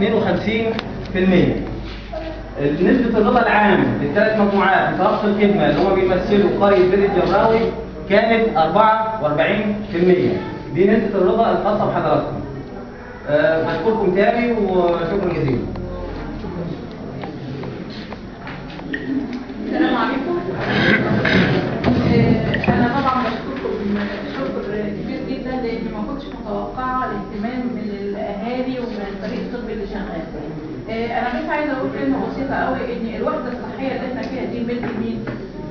نسبة الرضا العام للثلاث مجموعات بتوقف الخدمة اللي هم بيمثلوا قرية بيت الجراوي كانت 44% دي نسبة الرضا الخاصة بحضراتكم. أه بشكركم تاني وشكرا جزيلا. السلام عليكم آه، انا طبعا بشكركم شكر كبير جدا لاني ما كنتش متوقعه الاهتمام من الاهالي ومن الفريق الطبي اللي شغال آه، انا بس عايزه اقول كلمه بسيطه قوي ان الوحده الصحيه اللي احنا فيها دي ملك مين؟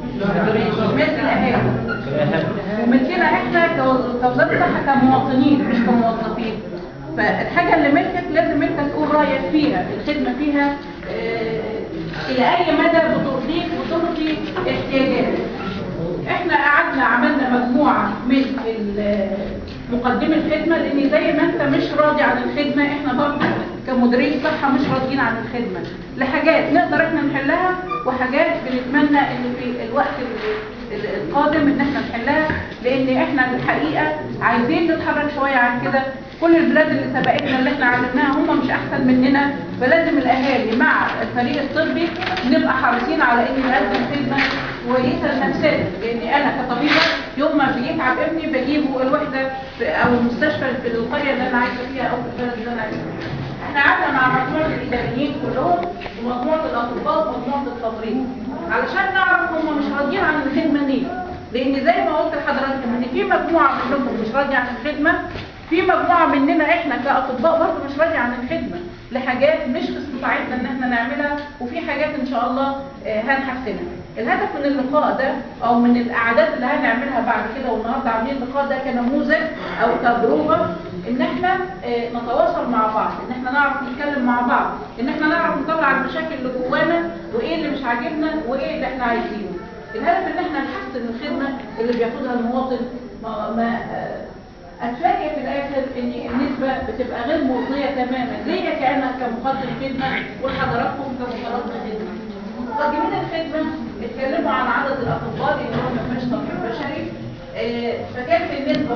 ملك الاهالي وملكنا احنا كو- كوزاره صحه كمواطنين مش كموظفين فالحاجه اللي ملكك لازم انت تقول رايك فيها الخدمه فيها آه، الى اي مدى بترضيك وترضي احتياجاتك احنا قعدنا عملنا مجموعه من ال- مقدمي الخدمه لان زي ما انت مش راضي عن الخدمه احنا برضه كمديرين صحه مش راضيين عن الخدمه لحاجات نقدر احنا نحلها وحاجات بنتمنى ان في الوقت ال- ال- القادم ان احنا نحلها لان احنا الحقيقه عايزين نتحرك شويه عن كده كل البلاد اللي سبقتنا اللي احنا عملناها هم مش احسن مننا فلازم الاهالي مع الفريق الطبي نبقى حريصين على ان نقدم خدمه كويسه لنفسنا لان انا كطبيبه يوم ما بيتعب ابني بجيبه الوحده في- او المستشفى في القريه اللي انا عايشه فيها او في البلد اللي انا عايشه فيها. احنا قعدنا مع مجموعه الاداريين كلهم ومجموعه الاطباء ومجموعه التمريض علشان نعرف هم مش راضيين عن الخدمه ليه لان زي ما قلت لحضراتكم ان في مجموعه منكم مش راضيه عن الخدمه في مجموعه مننا احنا كاطباء برضه مش راضيه عن الخدمه لحاجات مش في استطاعتنا ان احنا نعملها وفي حاجات ان شاء الله آه، هنحسنها الهدف من اللقاء ده او من القعدات اللي هنعملها بعد كده والنهارده عاملين اللقاء ده كنموذج او تجربه ان احنا آه، نتواصل مع بعض ان احنا نعرف نتكلم مع بعض ان احنا نعرف نطلع المشاكل اللي جوانا وايه اللي مش عاجبنا وايه اللي احنا عايزينه الهدف ان احنا نحسن الخدمه اللي بياخدها المواطن ما, ما آه، اتفاجئ في الاخر ان النسبه بتبقى غير مرضيه تماما ليا كانك كمقدم خدمه وحضراتكم كمقدم خدمه مقدمين الخدمه اتكلموا عن عدد الاطباء اللي هو ما فيهاش طبيب بشري آه، فكانت النسبه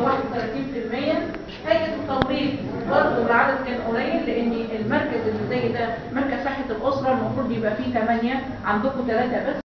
31% هيئه التمريض برضه العدد كان قليل لان المركز اللي زي ده مركز صحه الاسره المفروض يبقى فيه 8 عندكم 3 بس